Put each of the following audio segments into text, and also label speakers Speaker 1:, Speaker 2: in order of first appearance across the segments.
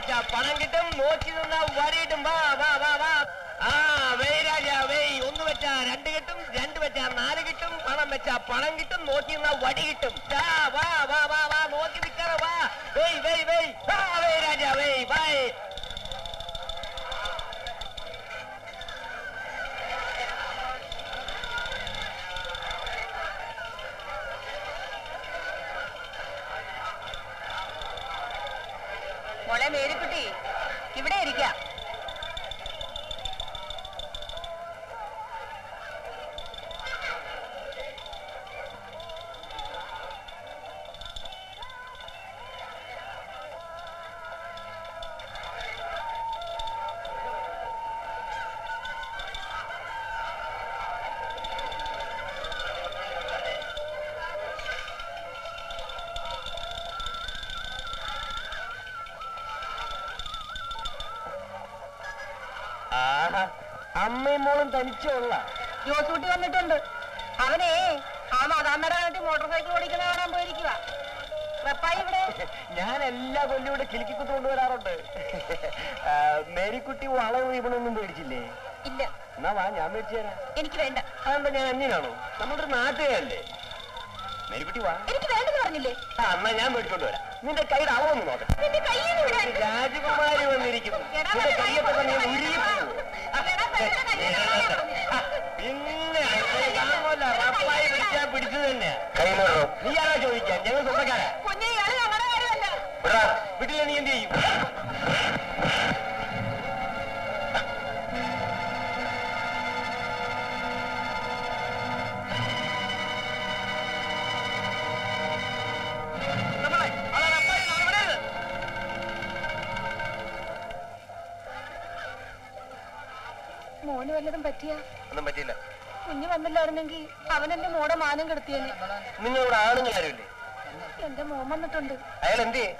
Speaker 1: വെച്ചാ പണം കിട്ടും നോക്കി നിന്നാ വടി കിട്ടും വാ വാ വാ വാ ആ വെയ് രാജ വെയ് ഒന്ന് വെച്ചാ രണ്ട് കിട്ടും രണ്ട് വെച്ചാ നാല് കിട്ടും പണം വെച്ചാ പണം കിട്ടും നോക്കി നിന്നാ വടി കിട്ടും ദാ, വാ വാ വാ വാ നോക്കി നിൽക്കാറ വാ വെയ് വെയ് വെയ് വാ വെയ് രാജ വെയ് ബൈ
Speaker 2: മോളെ മേരിക്കുട്ടി ഇവിടെ ഇരിക്കാം
Speaker 1: ആഹാ അമ്മയും മോളും തനിച്ചുള്ള
Speaker 2: ജോസൂട്ടി വന്നിട്ടുണ്ട് അവനെ ആ മാതാമ്മയുടെ കാലത്ത് മോട്ടോർ സൈക്കിൾ ഓടിക്കുന്ന കാണാൻ പോയിരിക്കുക വെപ്പായി ഇവിടെ
Speaker 1: ഞാൻ എല്ലാ കൊല്ലം ഇവിടെ കിലുക്കിക്കുത്ത് കൊണ്ടുവരാറുണ്ട് ആ, മേരിക്കുട്ടി വളവ് ഇവണൊന്നും പേടിച്ചില്ലേ
Speaker 2: ഇല്ല
Speaker 1: എന്നാ വാ ഞാൻ മേടിച്ചു തരാം
Speaker 2: എനിക്ക് വേണ്ട
Speaker 1: അതെന്താ ഞാൻ അന്യനാണോ നമ്മുടെ ഒരു നാട്ടുകാരല്ലേ മേരിക്കുട്ടി വാ
Speaker 2: എനിക്ക് വേണ്ടെന്ന് പറഞ്ഞില്ലേ
Speaker 1: ആ എന്നാ ഞാൻ മേടിച്ചോണ്ട് വരാം നിന്റെ കൈയുടെ അളവൊന്ന് നോക്കട്ടെ
Speaker 2: നിന്റെ കയ്യിൽ നിന്ന് വിടാൻ.
Speaker 1: രാജകുമാരി വന്നിരിക്കുന്നു
Speaker 2: എടാ,
Speaker 1: നിന്റെ
Speaker 2: കൈ
Speaker 1: കയ്യൊക്കെ തന്നെ
Speaker 2: കൊണ്ട്
Speaker 1: ഉരുകി പോകും.
Speaker 2: എടാ, പെട്ടെന്ന് കയ്യിൽ നിന്ന് വിടാൻ പറഞ്ഞു.
Speaker 1: ആ, പിന്നെ കാണുമല്ല റപ്പായി പിടിച്ചാ പിടിച്ചു തന്നെ കൈമറോ നീ ആരാ ചോദിക്കാൻ ഞങ്ങൾ സ്വന്തക്കാരാ
Speaker 2: കുഞ്ഞെ ഇയാള് ഞങ്ങളുടെ കാര്യമല്ല
Speaker 1: വിടാ വീട്ടിലെ നീ എന്ത് ചെയ്യും നമ്മളെ, അതാ റപ്പായി, നമ്മളെ വിടരുത്.
Speaker 2: മോന് വല്ലതും പറ്റിയ
Speaker 1: ഒന്നും പറ്റിയില്ല
Speaker 2: കുഞ്ഞ് വന്നില്ലായിരുന്നെങ്കിൽ അവൻ എന്റെ മോടെ മാനം കെടുത്തിയെന്ന്
Speaker 1: നിങ്ങളിവിടെ ആണുങ്ങൾ ആരുമില്ലേ
Speaker 2: എന്റെ മോൻ വന്നിട്ടുണ്ട്
Speaker 1: അയാൾ എന്ത് ചെയ്യും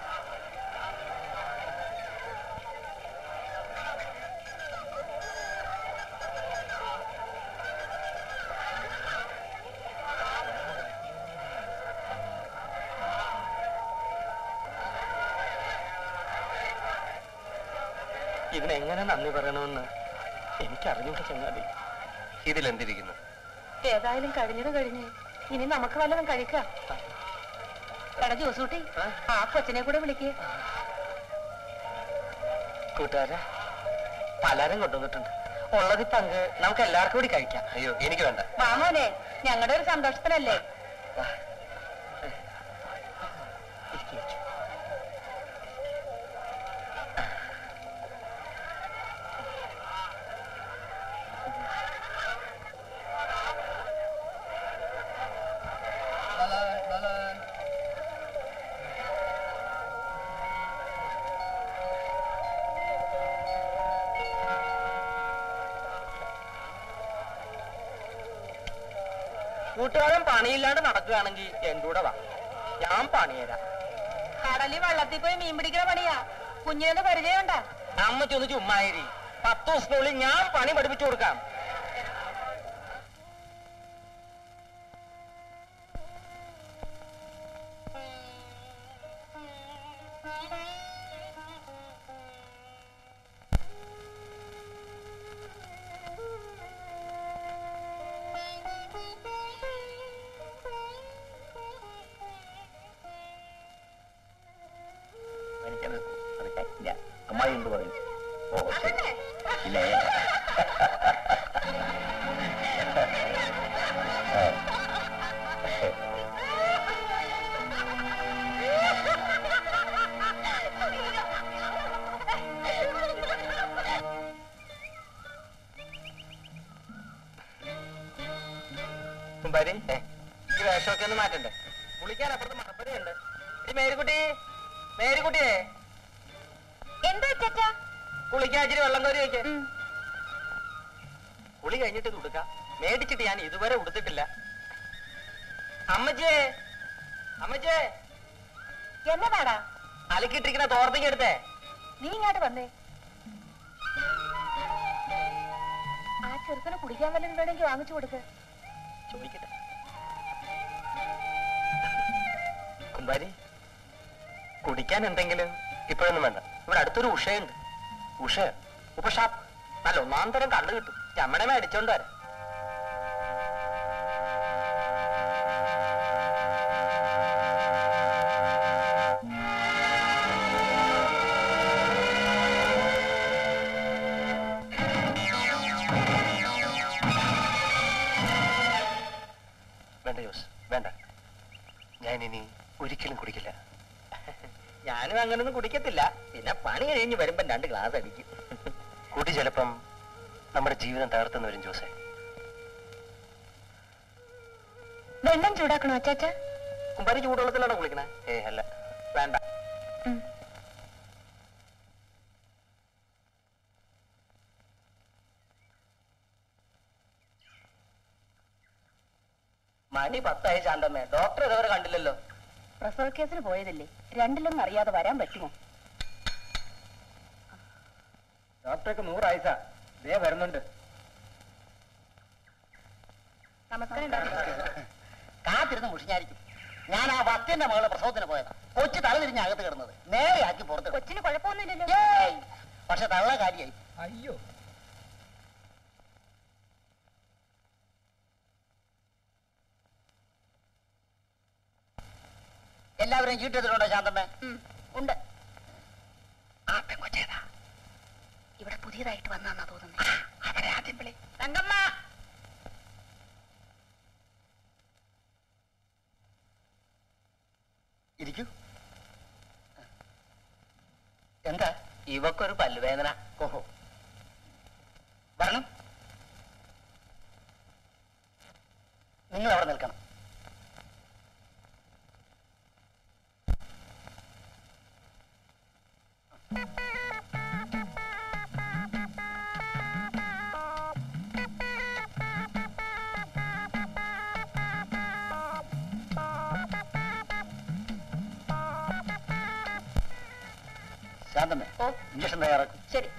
Speaker 1: ഇതിനെങ്ങനെ നന്ദി പറയണമെന്ന് എനിക്കറിഞ്ഞൂടെ ചങ്ങാതി ഇതിലെന്തിരിക്കുന്നു
Speaker 2: ഏതായാലും കഴിഞ്ഞത് കഴിഞ്ഞ് ഇനി നമുക്ക് വല്ലതും കഴിക്കാം എടാ ജോസൂട്ടി ആ കൊച്ചിനെ കൂടെ വിളിക്കേ
Speaker 1: കൂട്ടുകാരെ പലരും കൊണ്ടുവന്നിട്ടുണ്ട് ഉള്ളത് പങ്ക് നമുക്ക് എല്ലാവർക്കും കൂടി കഴിക്കാം അയ്യോ എനിക്ക് വേണ്ട
Speaker 2: മാമോനെ ഞങ്ങളുടെ ഒരു സന്തോഷത്തിനല്ലേ
Speaker 1: ഇരിക്ക്, ഇരിക്ക്. കൂട്ടുകാരൻ പണിയില്ലാണ്ട് നടക്കുകയാണെങ്കിൽ എന്റെ കൂടെ വാ ഞാൻ പണി തരാം
Speaker 2: കടലിൽ വെള്ളത്തിൽ പോയി മീൻ പിടിക്കുന്ന പണിയാ കുഞ്ഞിനെ പരിചയമുണ്ടാ
Speaker 1: അമ്മച്ചി ഒന്ന് ചുമ്മായിരി പത്ത് ദിവസത്തിനുള്ളിൽ ഞാൻ പണി പഠിപ്പിച്ചു കൊടുക്കാം എനിക്കത് അത് കഴിക്കില്ല അമ്മായി എന്ത് പറയും ഓ ശരി ഇല്ലേ കുമ്പാരി ഈ വേഷമൊക്കെ ഒന്ന് മാറ്റണ്ടേ കുളിക്കാൻ അപ്പുറത്ത് മഹപ്പരയുണ്ട് ഈ മേരിക്കുട്ടി മേരിക്കുട്ടിയെ
Speaker 2: എന്താ ചേച്ചാ
Speaker 1: കുളിക്കാൻ ഇച്ചിരി വെള്ളം കോരി വെക്ക് കുളി കഴിഞ്ഞിട്ട് ഇത് ഉടുക്കാം മേടിച്ചിട്ട് ഞാൻ ഇതുവരെ ഉടുത്തിട്ടില്ല അമ്മച്ചേ അമ്മച്ചേ
Speaker 2: എന്നതാടാ
Speaker 1: അലക്കിട്ടിരിക്കുന്ന തോർത്തേക്ക് എടുത്തേ
Speaker 2: നീ ഇങ്ങോട്ട് വന്നേ ആ ചെറുക്കന് കുടിക്കാൻ വല്ലതും വേണമെങ്കിൽ വാങ്ങിച്ചു കൊടുക്ക്
Speaker 1: ചോദിക്കട്ടെ കുമ്പാരി കുടിക്കാൻ എന്തെങ്കിലും ഇപ്പോഴൊന്നും വേണ്ട ഇവിടെ
Speaker 3: ഇവിടെ അടുത്തൊരു ഉഷയുണ്ട് ഉഷ ഉപഷാപ്പ് നല്ല ഒന്നാം തരം കള്ളു കിട്ടും ചമ്മടെ മേടിച്ചോണ്ട് വരാം
Speaker 1: വേണ്ട ജോസ് വേണ്ട ഞാൻ ഇനി ഒരിക്കലും കുടിക്കില്ല
Speaker 3: ഞാനും അങ്ങനൊന്നും കുടിക്കത്തില്ല പിന്നെ പണി കഴിഞ്ഞ് വരുമ്പോ രണ്ട് ഗ്ലാസ് അടിക്കും
Speaker 1: കുടി ചിലപ്പം നമ്മുടെ ജീവിതം തകർത്തുന്ന വരും ജോസെ
Speaker 2: വെള്ളം ചൂടാക്കണോ അച്ചാച്ച
Speaker 3: കുമ്പാരി ചൂടുവെള്ളത്തിലാണോ കുളിക്കണേ
Speaker 1: ഏ അല്ല
Speaker 3: വേണ്ട മണി പത്തായി ശാന്തമ്മേ ഡോക്ടർ ഇതുവരെ കണ്ടില്ലല്ലോ
Speaker 2: പ്രസവ കേസിന് പോയതല്ലേ രണ്ടിലൊന്നും അറിയാതെ വരാൻ പറ്റുമോ
Speaker 3: ഡോക്ടർക്ക് നൂറായിസ ദേ വരുന്നുണ്ട്
Speaker 2: നമസ്കാരം
Speaker 3: കാത്തിരുന്ന് മുഷിഞ്ഞായിരിക്കും ഞാൻ ആ വത്തിന്റെ മകളെ പ്രസവത്തിന് പോയതാ കൊച്ചു തല തിരിഞ്ഞ് അകത്ത് കിടന്നത് നേരെ ആക്കി പുറത്ത്
Speaker 2: കൊച്ചിന് കുഴപ്പമൊന്നുമില്ലല്ലോ
Speaker 3: ഏയ്! പക്ഷെ തള്ള കാര്യായി അയ്യോ എല്ലാവരും ചീട്ടെടുത്തിട്ടുണ്ടോ ശാന്തമ്മേ
Speaker 2: ഉണ്ട്
Speaker 3: ആ പെങ്കൊച്ചേതാ
Speaker 2: ഇവിടെ പുതിയതായിട്ട് വന്നാന്നാ തോന്നുന്നത്
Speaker 3: അവരെ ആദ്യം വിളി
Speaker 2: തങ്കമ്മ
Speaker 3: ഇരിക്കൂ എന്താ ഇവക്കൊരു പല്ലുവേദന ഓഹോ വരണം നിങ്ങൾ അവിടെ നിൽക്കണം ശാന്തമ്മേ
Speaker 2: ഓ
Speaker 3: ഇഞ്ചക്ഷൻ തയ്യാറാക്കും
Speaker 2: ശരി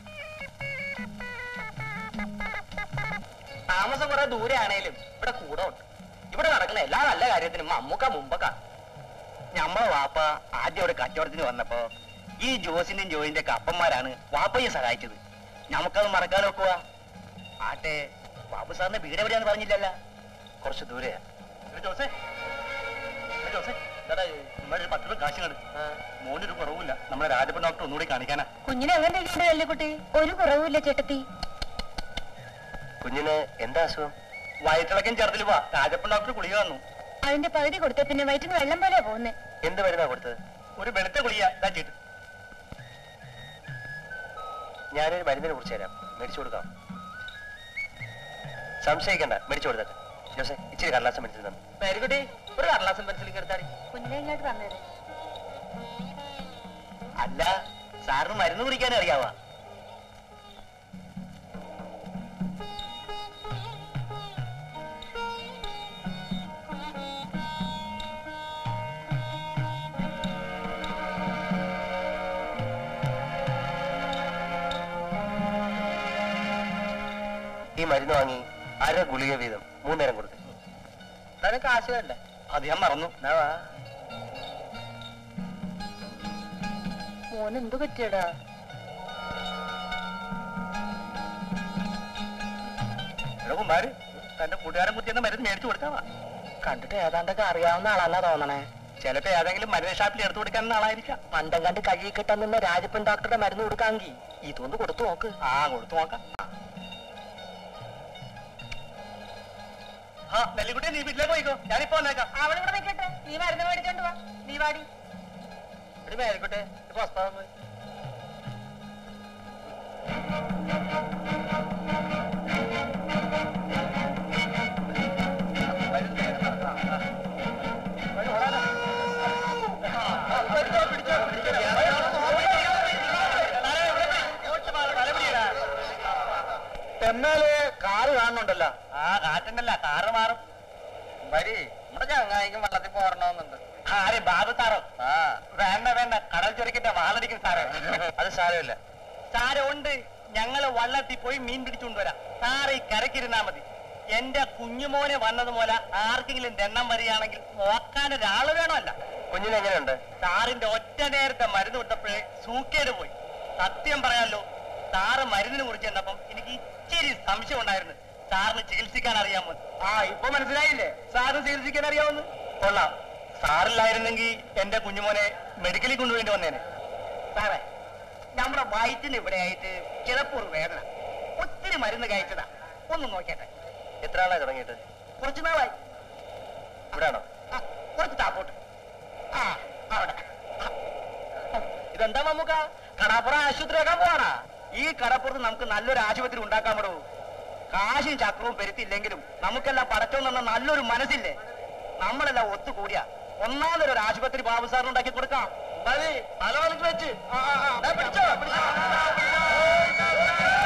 Speaker 3: താമസം കുറെ ദൂരെ ആണേലും ഇവിടെ കൂടെ ഉണ്ട് ഇവിടെ നടക്കുന്ന എല്ലാ നല്ല കാര്യത്തിനും മമ്മൂക്ക മുമ്പക്ക ഞമ്മളെ വാപ്പ ആദ്യം ഒരു കച്ചവടത്തിന് വന്നപ്പോ ഈ ജോസിന്റെയും ജോയിന്റെ ഒക്കെ അപ്പന്മാരാണ് വാപ്പയെ സഹായിച്ചത് നമുക്കത് മറക്കാൻ നോക്കുക ആട്ടെ ബാബു സാറിന്റെ വീട് എവിടെയാന്ന് പറഞ്ഞില്ലല്ലോ
Speaker 1: കുറച്ച് ദൂരെയാ
Speaker 3: ജോസേ ജോസേ പത്ത് കാശുകൾ മോനൊരു കുറവില്ല നമ്മളെ രാജപ്പൻ ഡോക്ടർ ഒന്നുകൂടി കാണിക്കാനാ
Speaker 2: കുഞ്ഞിനെ എങ്ങനെ ഇരിക്കണ്ടേ അല്ലേ കുട്ടി ഒരു കുറവുമില്ല ചേട്ടത്തി
Speaker 1: കുഞ്ഞിന് എന്താ അസുഖം
Speaker 3: വയറ്റിളക്കം ചേർത്തില് പോവാ രാജപ്പൻ ഡോക്ടർ ഗുളിക വന്നു
Speaker 2: അതിന്റെ പകുതി കൊടുത്ത പിന്നെ വയറ്റിന് വെള്ളം പോലെ പോകുന്നേ
Speaker 1: എന്ത് മരുന്നാ കൊടുത്തത്
Speaker 3: ഒരു വെളുത്ത ഗുളിക ഇതാ ചീട്ട്
Speaker 1: ഞാനൊരു മരുന്നിനെ കുറിച്ച് തരാം മേടിച്ചു കൊടുക്കാം സംശയിക്കണ്ട മേടിച്ചു കൊടുത്തേ ജോസെ ഇച്ചിരി കടലാസം മേടിച്ചു തന്നെ
Speaker 3: പേരുകുട്ടി ഒരു കടലാസം പെൻസിലും എടുത്താടി
Speaker 2: കുഞ്ഞിനെ ഇങ്ങോട്ട് തന്നേരെ
Speaker 3: അല്ല സാറിന് മരുന്ന് കുടിക്കാൻ അറിയാവാ
Speaker 1: ഈ മരുന്ന് വാങ്ങി അര ഗുളിക വീതം മൂന്നേരം കൊടുത്തേ
Speaker 3: തന്നെ കാശ് വേണ്ടേ അത് ഞാൻ മറന്നു
Speaker 2: മോന് എന്തു പറ്റിയടാ
Speaker 3: എടാ കുമാര് തന്റെ കൂട്ടുകാരൻ കുത്തിയെന്ന മരുന്ന് മേടിച്ചു കൊടുക്കാവാ
Speaker 2: കണ്ടിട്ട് ഏതാണ്ടൊക്കെ അറിയാവുന്ന ആളാന്നാ തോന്നണേ
Speaker 3: ചിലപ്പോ ഏതെങ്കിലും മരുന്ന് ഷാപ്പിൽ എടുത്തു കൊടുക്കാൻ ആളായിരിക്കാം
Speaker 2: പണ്ടം കണ്ട് കഴുകി കിട്ടാൻ നിന്ന രാജപ്പൻ ഡോക്ടറുടെ മരുന്ന് കൊടുക്കാമെങ്കിൽ ഇതൊന്ന് കൊടുത്തു നോക്ക്
Speaker 3: ആ കൊടുത്തു നോക്കാം ആ നെല്ലിക്കുട്ടി നീ വീട്ടിലേക്ക് പോയിക്കോ ഞാനിപ്പോ വന്നേക്കാം
Speaker 2: അവളിവിടെ നിൽക്കട്ടെ നീ മരുന്ന് മേടിച്ചോണ്ട് വാ നീ വാടി
Speaker 3: ഇവിടെ മേലിക്കോട്ടെ ഇപ്പൊ ഹോസ്പിറ്റലിൽ പോയി എന്നാല് കാറ് കാണുന്നുണ്ടല്ലോ ആ കാറ്റുണ്ടല്ല കാറ് മാറും വരി നമ്മുടെ ചങ്ങായിക്കും വെള്ളത്തിൽ പോരണമെന്നുണ്ട് ആരെ ബാബു സാറോ ആ വേണ്ട വേണ്ട കടൽ ചൊരിക്കിന്റെ വാളടിക്കും സാറേ
Speaker 1: അത് സാരമില്ല
Speaker 3: സാരമുണ്ട് ഞങ്ങള് വള്ളത്തിൽ പോയി മീൻ പിടിച്ചുകൊണ്ടുവരാം സാറ് ഈ കരക്കിരുന്നാ മതി എന്റെ കുഞ്ഞുമോനെ വന്നതുപോലെ ആർക്കെങ്കിലും ദണ്ണം വരികയാണെങ്കിൽ നോക്കാൻ ഒരാള് വേണമല്ല
Speaker 1: കുഞ്ഞിനെങ്ങനെയുണ്ട്
Speaker 3: സാറിന്റെ ഒറ്റ നേരത്തെ മരുന്ന് കൊടുത്തപ്പോഴേ സൂക്കേട് പോയി സത്യം പറയാലോ സാറ് മരുന്നിനെ കുറിച്ച് കണ്ടപ്പം എനിക്ക് ഇച്ചിരി സംശയം ഉണ്ടായിരുന്നു സാറിന് ചികിത്സിക്കാൻ അറിയാമോ ആ ഇപ്പൊ മനസ്സിലായില്ലേ സാറിന് ചികിത്സിക്കാൻ അറിയാമെന്ന് കൊള്ളാം സാറില്ലായിരുന്നെങ്കിൽ എന്റെ കുഞ്ഞുമോനെ മെഡിക്കലിൽ കൊണ്ടുപോയിട്ട് വന്നേനെ സാറേ നമ്മുടെ വയറ്റിന് ഇവിടെ ആയിട്ട് ചിലപ്പോൾ വേദന ഒത്തിരി മരുന്ന് കഴിച്ചതാ ഒന്ന് നോക്കട്ടെ
Speaker 1: എത്ര ആളായി തുടങ്ങിയിട്ട്
Speaker 3: കുറച്ചു നാളായി
Speaker 1: ഇവിടാണോ
Speaker 3: ആ, കുറച്ച് താപ്പോട്ട് ആ അവിടെ ആ. ഇതെന്താ മമ്മൂക്ക കടാപ്പുറം ആശുപത്രി ആക്കാൻ പോവാണാ ഈ കടപ്പുറത്ത് നമുക്ക് നല്ലൊരു ആശുപത്രി ഉണ്ടാക്കാൻ പറ്റൂ കാശും ചക്രവും പെരുത്തില്ലെങ്കിലും നമുക്കെല്ലാം പടച്ചോ എന്ന നല്ലൊരു മനസ്സില്ലേ നമ്മളെല്ലാം ഒത്തുകൂടിയ ഒന്നാമതൊരു ആശുപത്രി ബാബു സാറിന് ഉണ്ടാക്കി കൊടുക്കാം മതി തലവലിക്ക് വെച്ച് ആ, ആ, ആ. ദേ പിടിച്ചോ, പിടിച്ചോ.